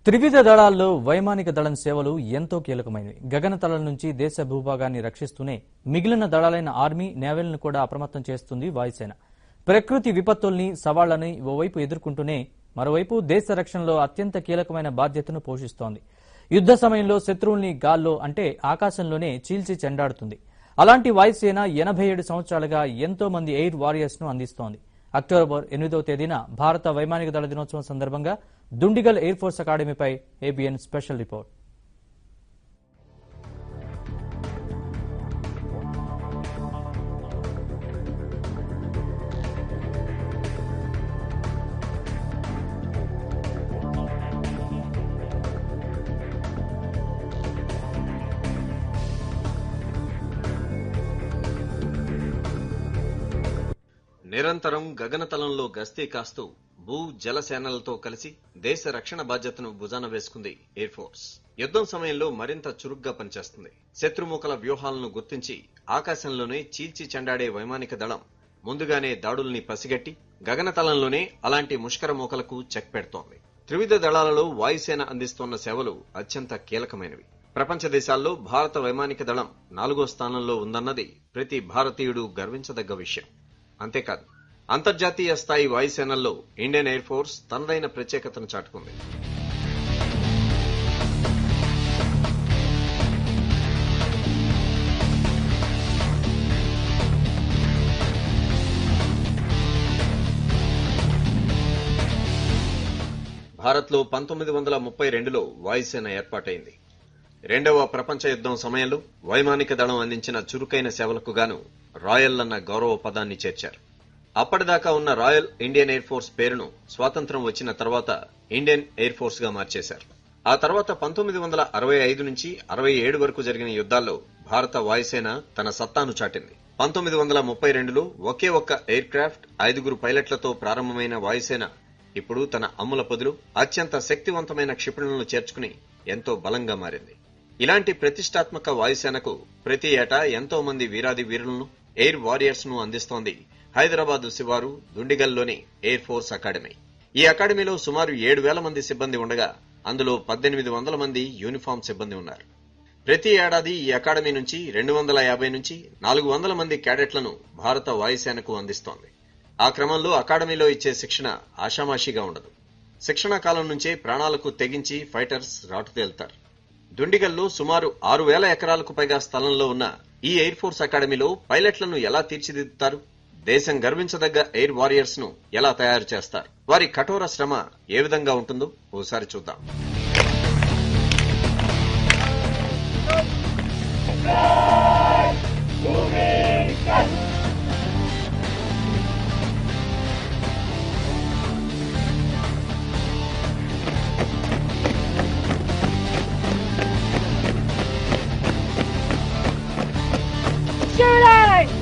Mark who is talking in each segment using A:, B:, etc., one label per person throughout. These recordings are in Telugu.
A: త్రివిధ దళాల్లో వైమానిక దళం సేవలు ఎంతో కీలకమైనవి గగనతలం నుంచి దేశ భూభాగాన్ని రక్షిస్తూనే మిగిలిన దళాలైన ఆర్మీ నేవల్ను కూడా అప్రమత్తం చేస్తుంది వాయుసేన ప్రకృతి విపత్తుల్ని సవాళ్లని ఓవైపు ఎదుర్కొంటూనే మరోవైపు దేశ రక్షణలో అత్యంత కీలకమైన బాధ్యతను పోషిస్తోంది యుద్ధ సమయంలో శత్రువుల్ని గాల్లో అంటే ఆకాశంలోనే చీల్చి చెండాడుతుంది అలాంటి వాయుసేన ఎనభై ఏడు సంవత్సరాలుగా ఎంతో మంది ఎయిర్ వారియర్స్ ను అందిస్తోంది అక్టోబర్ ఎనిమిదవ తేదీన భారత వైమానిక దళ దినోత్సవం సందర్భంగా దుండిగల్ ఎయిర్ ఫోర్స్ అకాడమీపై ఏబిఎన్ స్పెషల్ రిపోర్ట్
B: నిరంతరం గగనతలంలో గస్తీ కాస్తూ భూ జల సేనలతో కలిసి దేశ రక్షణ బాధ్యతను భుజాన వేసుకుంది ఎయిర్ ఫోర్స్ యుద్ధం సమయంలో మరింత చురుగ్గా పనిచేస్తుంది శత్రుముఖల వ్యూహాలను గుర్తించి ఆకాశంలోనే చీల్చి చెండాడే వైమానిక దళం ముందుగానే దాడుల్ని పసిగట్టి గగనతలంలోనే అలాంటి ముష్కర మూకలకు చెక్ పెడుతోంది త్రివిధ దళాలలో వాయుసేన అందిస్తోన్న సేవలు అత్యంత కీలకమైనవి ప్రపంచ దేశాల్లో భారత వైమానిక దళం నాలుగో స్థానంలో ఉందన్నది ప్రతి భారతీయుడు గర్వించదగ్గ విషయం అంతేకాదు అంతర్జాతీయ స్థాయి వాయుసేనల్లో ఇండియన్ ఎయిర్ ఫోర్స్ తనదైన ప్రత్యేకతను చాటుకుంది భారత్లో పంతొమ్మిది వందల ముప్పై రెండులో వాయుసేన ఏర్పాటైంది రెండవ ప్రపంచ యుద్ధం సమయంలో వైమానిక దళం అందించిన చురుకైన సేవలకు గాను రాయల్ అన్న గౌరవ పదాన్ని చేర్చారు అప్పటిదాకా ఉన్న రాయల్ ఇండియన్ ఎయిర్ ఫోర్స్ పేరును స్వాతంత్రం వచ్చిన తర్వాత ఇండియన్ ఎయిర్ ఫోర్స్ గా మార్చేశారు ఆ తర్వాత పంతొమ్మిది వందల అరవై ఐదు నుంచి అరవై ఏడు వరకు జరిగిన యుద్ధాల్లో భారత వాయుసేన తన సత్తాను చాటింది పంతొమ్మిది వందల ముప్పై రెండులో ఒకే ఒక్క ఎయిర్ క్రాఫ్ట్ ఐదుగురు పైలట్లతో ప్రారంభమైన వాయుసేన ఇప్పుడు తన అమ్ముల పొదులు అత్యంత శక్తివంతమైన క్షిపణులను చేర్చుకుని ఎంతో బలంగా మారింది ఇలాంటి ప్రతిష్టాత్మక వాయుసేనకు ప్రతి ఏటా ఎంతో మంది వీరాది వీరులను ఎయిర్ వారియర్స్ ను అందిస్తోంది హైదరాబాద్ శివారు దుండిగల్లోని ఎయిర్ ఫోర్స్ అకాడమీ ఈ అకాడమీలో సుమారు ఏడు వేల మంది సిబ్బంది ఉండగా అందులో పద్దెనిమిది వందల మంది యూనిఫామ్ సిబ్బంది ఉన్నారు ప్రతి ఏడాది ఈ అకాడమీ నుంచి రెండు వందల యాభై నుంచి నాలుగు వందల మంది క్యాడెట్లను భారత వాయుసేనకు అందిస్తోంది ఆ క్రమంలో అకాడమీలో ఇచ్చే శిక్షణ ఆషామాషిగా ఉండదు శిక్షణ కాలం నుంచే ప్రాణాలకు తెగించి ఫైటర్స్ రాటుతేల్తారు దుండిగల్లో సుమారు ఆరు వేల ఎకరాలకు పైగా స్థలంలో ఉన్న ఈ ఎయిర్ ఫోర్స్ అకాడమీలో పైలట్లను ఎలా తీర్చిదిద్దుతారు దేశం గర్వించదగ్గ ఎయిర్ వారియర్స్ ను ఎలా తయారు చేస్తారు వారి కఠోర శ్రమ ఏ విధంగా ఉంటుందో ఓసారి చూద్దాం
C: Shooting!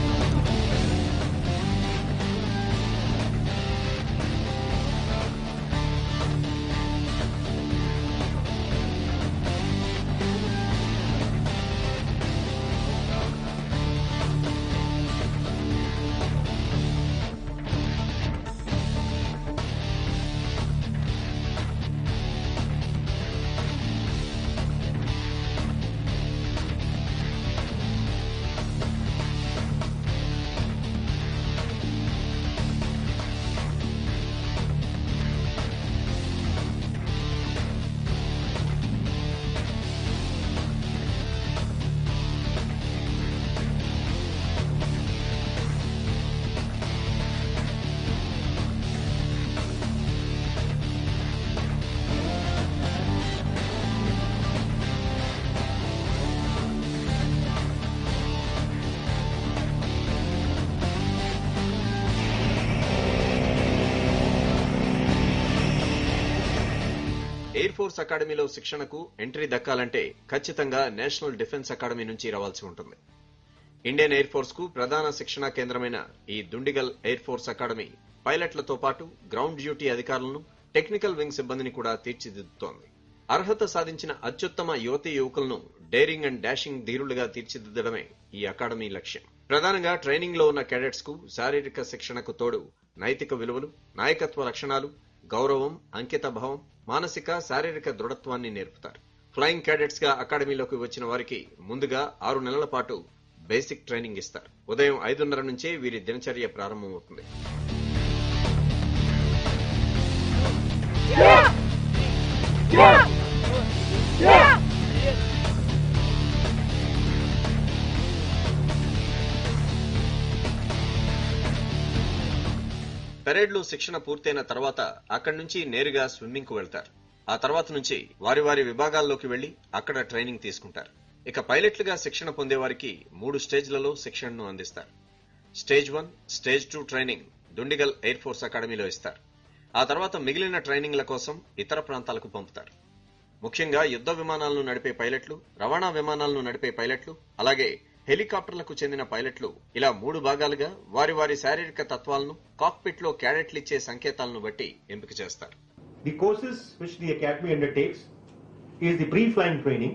B: ఎయిర్ ఫోర్స్ అకాడమీలో శిక్షణకు ఎంట్రీ దక్కాలంటే ఖచ్చితంగా నేషనల్ డిఫెన్స్ అకాడమీ నుంచి రావాల్సి ఉంటుంది ఇండియన్ ఎయిర్ ఫోర్స్ కు ప్రధాన శిక్షణా కేంద్రమైన ఈ దుండిగల్ ఎయిర్ ఫోర్స్ అకాడమీ పైలట్లతో పాటు గ్రౌండ్ డ్యూటీ అధికారులను టెక్నికల్ వింగ్ సిబ్బందిని కూడా తీర్చిదిద్దుతోంది అర్హత సాధించిన అత్యుత్తమ యువతీ యువకులను డేరింగ్ అండ్ డాషింగ్ ధీరులుగా తీర్చిదిద్దడమే ఈ అకాడమీ లక్ష్యం ప్రధానంగా ట్రైనింగ్ లో ఉన్న క్యాడెట్స్ కు శారీరక శిక్షణకు తోడు నైతిక విలువలు నాయకత్వ లక్షణాలు గౌరవం అంకిత భావం మానసిక శారీరక దృఢత్వాన్ని నేర్పుతారు ఫ్లయింగ్ క్యాడెట్స్ గా అకాడమీలోకి వచ్చిన వారికి ముందుగా ఆరు నెలల పాటు బేసిక్ ట్రైనింగ్ ఇస్తారు ఉదయం ఐదున్నర నుంచే వీరి దినచర్య ప్రారంభమవుతుంది పెరేడ్లు శిక్షణ పూర్తయిన తర్వాత అక్కడి నుంచి నేరుగా స్విమ్మింగ్ కు వెళ్తారు ఆ తర్వాత నుంచి వారి వారి విభాగాల్లోకి వెళ్లి అక్కడ ట్రైనింగ్ తీసుకుంటారు ఇక పైలట్లుగా శిక్షణ పొందే వారికి మూడు స్టేజ్లలో శిక్షణను అందిస్తారు stage one stage two training Dundigal air force అకాడమీలో ఇస్తారు ఆ తర్వాత మిగిలిన ట్రైనింగ్ల కోసం ఇతర ప్రాంతాలకు పంపుతారు ముఖ్యంగా యుద్ధ విమానాలను నడిపే పైలట్లు రవాణా విమానాలను నడిపే పైలట్లు అలాగే హెలికాప్టర్లకు చెందిన పైలట్లు ఇలా మూడు భాగాలుగా వారి వారి శారీరక తత్వాలను కాక్పిట్ లో క్యాడెట్లు ఇచ్చే సంకేతాలను బట్టి ఎంపిక చేస్తారు
C: The courses which the Academy undertakes is the pre-flying training.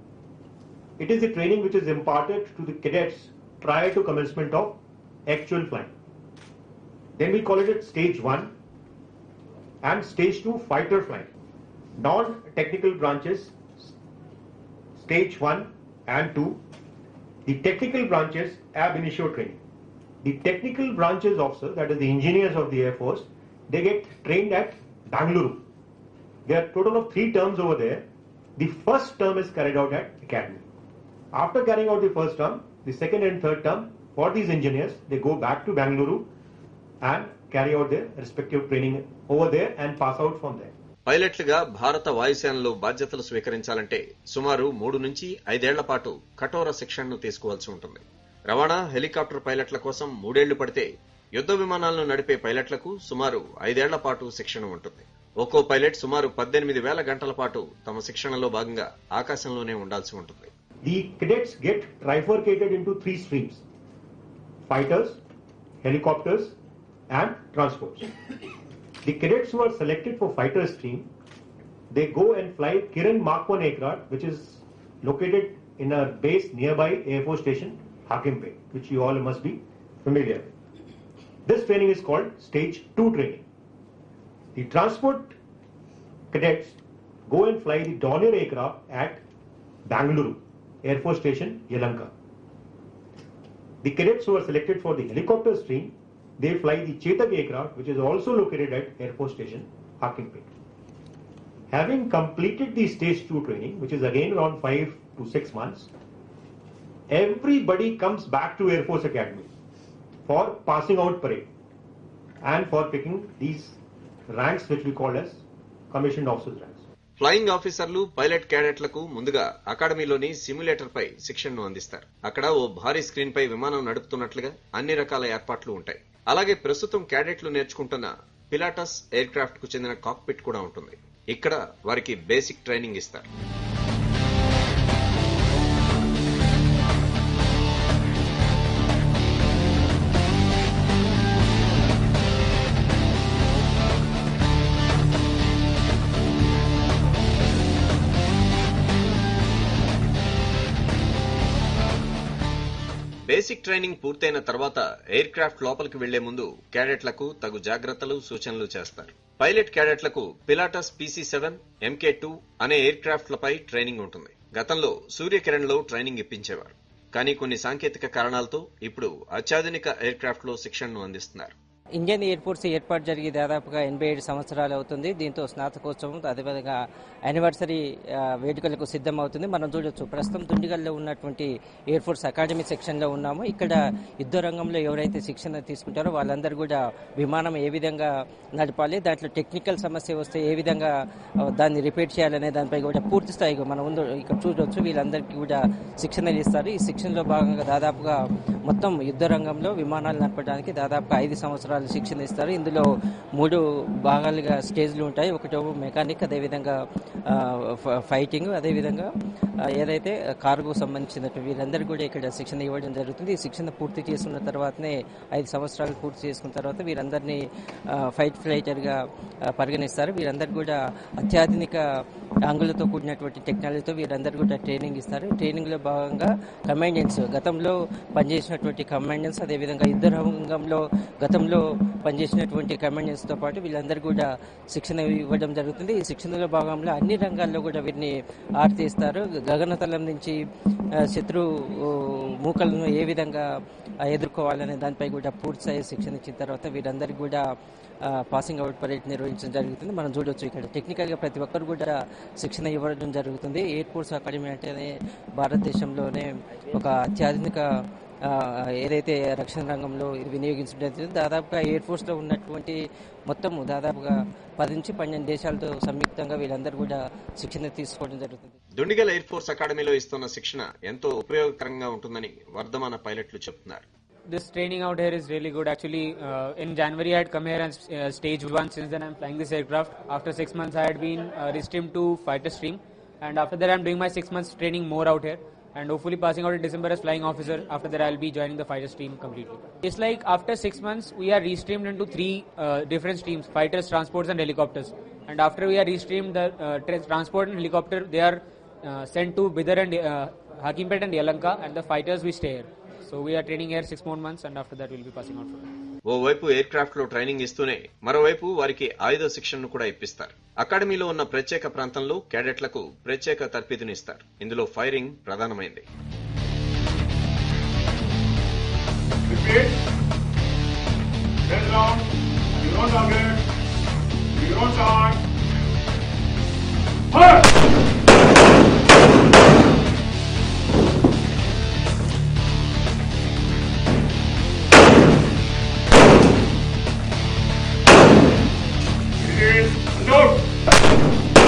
C: It is the training which is imparted to the cadets prior to commencement of actual flying. Then we call it stage 1 and stage 2 fighter flying. Non-technical branches, stage 1 and 2. The technical branches ab initio training. The technical branches officer, that is the engineers of the Air Force, they get trained at Bangalore. There are total of three terms over there. The first term is carried out at Academy. After carrying out the first term, the second and third term for these engineers, they go back to Bangalore and carry out their respective training over there and pass out from there.
B: పైలట్లుగా భారత వాయుసేనలో బాధ్యతలు స్వీకరించాలంటే సుమారు మూడు నుంచి ఐదేళ్ల పాటు కఠోర శిక్షణను తీసుకోవాల్సి ఉంటుంది రవాణా హెలికాప్టర్ పైలట్ల కోసం మూడేళ్లు పడితే యుద్ధ విమానాలను నడిపే పైలట్లకు సుమారు ఐదేళ్ల పాటు శిక్షణ ఉంటుంది ఒక్కో పైలట్ సుమారు పద్దెనిమిది వేల గంటల పాటు తమ శిక్షణలో భాగంగా ఆకాశంలోనే ఉండాల్సి ఉంటుంది
C: The cadets get trifurcated into three streams fighters, helicopters, and transports. The cadets who are selected for fighter stream, they go and fly Kiran Mark 1 aircraft, which is located in a base nearby Air Force Station, Hakimpet, which you all must be familiar with. This training is called Stage 2 training. The transport cadets go and fly the Dornier aircraft at Bangalore Air Force Station, Yelanka. The cadets who are selected for the helicopter stream, they fly the Chetak aircraft, which is also located at Air Force Station, Hakimpet. Having completed the stage 2 training, which is again around 5 to 6 months, everybody comes back to Air Force Academy for passing out parade and for picking these ranks which we call as commissioned officers ranks.
B: Flying ఆఫీసర్లు పైలట్ క్యాడెట్లకు ముందుగా అకాడమీలోని సిమ్యులేటర్ పై శిక్షణను అందిస్తారు అక్కడ ఓ భారీ స్క్రీన్ పై విమానం నడుపుతున్నట్లుగా అన్ని రకాల ఏర్పాట్లు ఉంటాయి అలాగే ప్రస్తుతం క్యాడెట్లు నేర్చుకుంటున్న పిలాటస్ ఎయిర్ క్రాఫ్ట్ కు చెందిన కాక్పిట్ కూడా ఉంటుంది ఇక్కడ వారికి బేసిక్ ట్రైనింగ్ ఇస్తారు బేసిక్ ట్రైనింగ్ పూర్తయిన తర్వాత ఎయిర్ క్రాఫ్ట్ లోపలికి వెళ్లే ముందు క్యాడెట్లకు తగు జాగ్రత్తలు సూచనలు చేస్తారు పైలట్ క్యాడెట్లకు Pilatus PC seven MK two అనే ఎయిర్ క్రాఫ్ట్లపై ట్రైనింగ్ ఉంటుంది గతంలో సూర్యకిరణ్లో ట్రైనింగ్ ఇప్పించేవారు కానీ కొన్ని సాంకేతిక కారణాలతో ఇప్పుడు అత్యాధునిక ఎయిర్ క్రాఫ్ట్ లో శిక్షణను అందిస్తున్నారు
D: ఇండియన్ ఎయిర్ ఫోర్స్ ఏర్పాటు జరిగి దాదాపుగా ఎనభై ఏడు సంవత్సరాలు అవుతుంది దీంతో స్నాతకోత్సవం అదేవిధంగా యానివర్సరీ ఆ, వేడుకలకు సిద్ధమవుతుంది మనం చూడొచ్చు ప్రస్తుతం దుండిగల్లో ఉన్నటువంటి ఎయిర్ ఫోర్స్ అకాడమీ సెక్షన్లో ఉన్నాము ఇక్కడ యుద్ధ రంగంలో ఎవరైతే శిక్షణ తీసుకుంటారో వాళ్ళందరూ కూడా విమానం ఏ విధంగా నడపాలి దాంట్లో టెక్నికల్ సమస్య వస్తే ఏ విధంగా ఆ, దాన్ని రిపేర్ చేయాలనే దానిపై కూడా పూర్తి స్థాయిగా మనం ముందు ఇక్కడ చూడొచ్చు వీళ్ళందరికీ కూడా శిక్షణలు ఇస్తారు ఈ శిక్షణలో భాగంగా దాదాపుగా మొత్తం యుద్ధ రంగంలో విమానాలు నడపడానికి దాదాపుగా ఐదు సంవత్సరాలు శిక్షణ ఇస్తారు ఇందులో మూడు భాగాలుగా స్టేజ్లు ఉంటాయి ఒకటేమో మెకానిక్ అదేవిధంగా ఆ, ఫ- ఫైటింగ్ అదేవిధంగా ఆ, ఏదైతే కార్గో సంబంధించినట్టు వీళ్ళందరూ కూడా ఇక్కడ శిక్షణ ఇవ్వడం జరుగుతుంది ఈ శిక్షణ పూర్తి చేసుకున్న తర్వాతనే ఐదు సంవత్సరాలు పూర్తి చేసుకున్న తర్వాత వీరందరినీ ఆ, ఫైట్ ఫ్లైటర్గా ఆ, పరిగణిస్తారు వీరందరూ కూడా అత్యాధునిక ఆంగులతో కూడినటువంటి టెక్నాలజీతో వీరందరూ కూడా ట్రైనింగ్ ఇస్తారు ట్రైనింగ్ లో భాగంగా కమాండెంట్స్ గతంలో పనిచేసినటువంటి కమాండెంట్స్ అదేవిధంగా యుద్ధ రంగంలో గతంలో పనిచేసినటువంటి కమాండెంట్స్ తో పాటు వీళ్ళందరూ కూడా శిక్షణ ఇవ్వడం జరుగుతుంది ఈ శిక్షణలో భాగంలో అన్ని రంగాల్లో కూడా వీరిని ఆర్తిస్తారు గగనతలం నుంచి ఆ, శత్రు ఓ, మూకలను ఏ విధంగా ఆ, ఎదుర్కోవాలనే దానిపై కూడా పూర్తి స్థాయి శిక్షణ ఇచ్చిన తర్వాత వీరందరికీ కూడా ఆ, పాసింగ్ అవుట్ పరేడ్ నిర్వహించడం జరుగుతుంది మనం చూడొచ్చు ఇక్కడ టెక్నికల్ గా ప్రతి ఒక్కరు కూడా శిక్షణ ఇవ్వడం జరుగుతుంది ఎయిర్ ఫోర్స్ అకాడమీ అంటేనే భారతదేశంలోనే ఒక అత్యాధునిక ఆ, ఏదైతే రక్షణ రంగంలో ఇది వినియోగించడం జరుగుతుంది దాదాపుగా ఎయిర్ ఫోర్స్ లో ఉన్నటువంటి మొత్తం దాదాపుగా పది నుంచి పన్నెండు దేశాలతో సంయుక్తంగా వీళ్ళందరూ కూడా శిక్షణ తీసుకోవడం జరుగుతుంది
B: దుండిగల్ ఎయిర్ ఫోర్స్ అకాడమీలో ఇస్తున్న శిక్షణ ఎంతో ఉపయోగకరంగా ఉంటుందని వర్ధమాన పైలట్లు చెబుతున్నారు
E: this training out here is really good. Actually, uh, in January I had come here and uh, stage one. Since then I'm flying this aircraft. After six months I had been uh, restreamed to fighter stream, and after that I'm doing my six months training more out here. And hopefully passing out in December as flying officer. After that I'll be joining the fighter stream completely. It's like after six months we are restreamed into three uh, different streams: fighters, transports, and helicopters. And after we are restreamed, the uh, tra- transport and helicopter they are uh, sent to Bidar and uh, Hakimpet and Yalanka, and the fighters we stay here. So we are training here six more months, and after that we'll be passing out for.
B: ఓవైపు ఎయిర్ క్రాఫ్ట్ లో ట్రైనింగ్ ఇస్తూనే మరోవైపు వారికి ఆయుధ శిక్షణను కూడా ఇప్పిస్తారు అకాడమీలో ఉన్న ప్రత్యేక ప్రాంతంలో కేడెట్లకు ప్రత్యేక తర్ఫీదునిస్తారు ఇందులో ఫైరింగ్ ప్రధానమైంది
F: Repeat. Ten round. Zero target. Zero charge. Fire! It is load.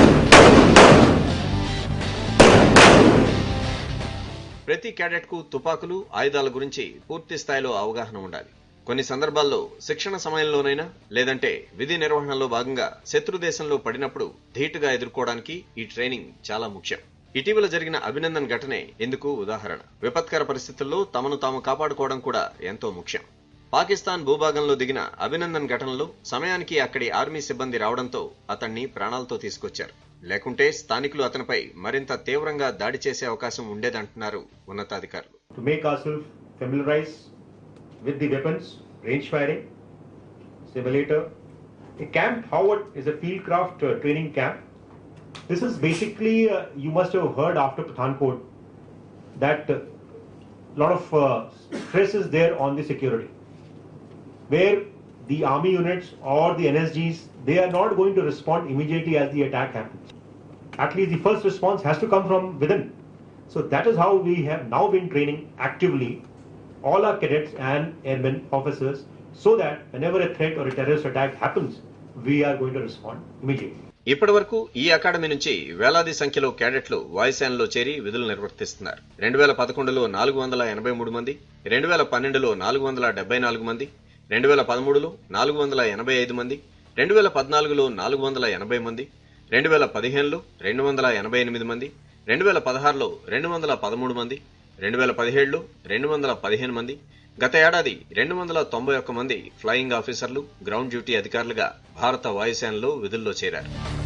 B: ప్రతి కేడెట్ కు తుపాకులు ఆయుధాల గురించి పూర్తి స్థాయిలో అవగాహన ఉండాలి కొన్ని సందర్భాల్లో శిక్షణ సమయంలోనైనా లేదంటే విధి నిర్వహణలో భాగంగా శత్రు దేశంలో పడినప్పుడు ధీటుగా ఎదుర్కోవడానికి ఈ ట్రైనింగ్ చాలా ముఖ్యం ఇటీవల జరిగిన అభినందన్ ఘటనే ఇందుకు ఉదాహరణ విపత్కర పరిస్థితుల్లో తమను తాము కాపాడుకోవడం కూడా ఎంతో ముఖ్యం పాకిస్తాన్ భూభాగంలో దిగిన అభినందన్ ఘటనలో సమయానికి అక్కడి ఆర్మీ సిబ్బంది రావడంతో అతన్ని ప్రాణాలతో తీసుకొచ్చారు లేకుంటే స్థానికులు అతనిపై మరింత తీవ్రంగా దాడి చేసే అవకాశం ఉండేదంటున్నారు ఉన్నతాధికారులు
C: to make ourselves familiarize with the weapons, range firing, simulator. A camp Howard is a field craft uh, training camp. This is basically, uh, you must have heard after Pathankot that a lot of uh, stress is there on the security. Where the army units or the NSGs, they are not going to respond immediately as the attack happens. At least the first response has to come from within. So that is how we have now been training actively all our cadets and airmen officers so that whenever a threat or a terrorist attack happens, we are going to respond immediately.
B: ఇప్పటి వరకు ఈ అకాడమీ నుంచి వేలాది సంఖ్యలో క్యాడెట్లు వాయుసేనలో చేరి విధులు నిర్వర్తిస్తున్నారు రెండు వేల పదకొండులో నాలుగు వందల ఎనభై మూడు మంది రెండు వేల పన్నెండులో నాలుగు వందల డెబ్బై నాలుగు మంది రెండు వేల పదమూడులో నాలుగు వందల ఎనభై ఐదు మంది రెండు వేల పద్నాలుగులో నాలుగు వందల ఎనభై మంది రెండు వేల పదిహేనులో రెండు వందల ఎనభై ఎనిమిది మంది రెండు వేల పదహారులో రెండు వందల పదమూడు మంది రెండు వేల పదిహేడులో రెండు వందల పదిహేను మంది గత ఏడాది రెండు వందల తొంభై ఒక్క మంది ఫ్లయింగ్ ఆఫీసర్లు గ్రౌండ్ డ్యూటీ అధికారులుగా భారత వాయుసేనలో విధుల్లో చేరారు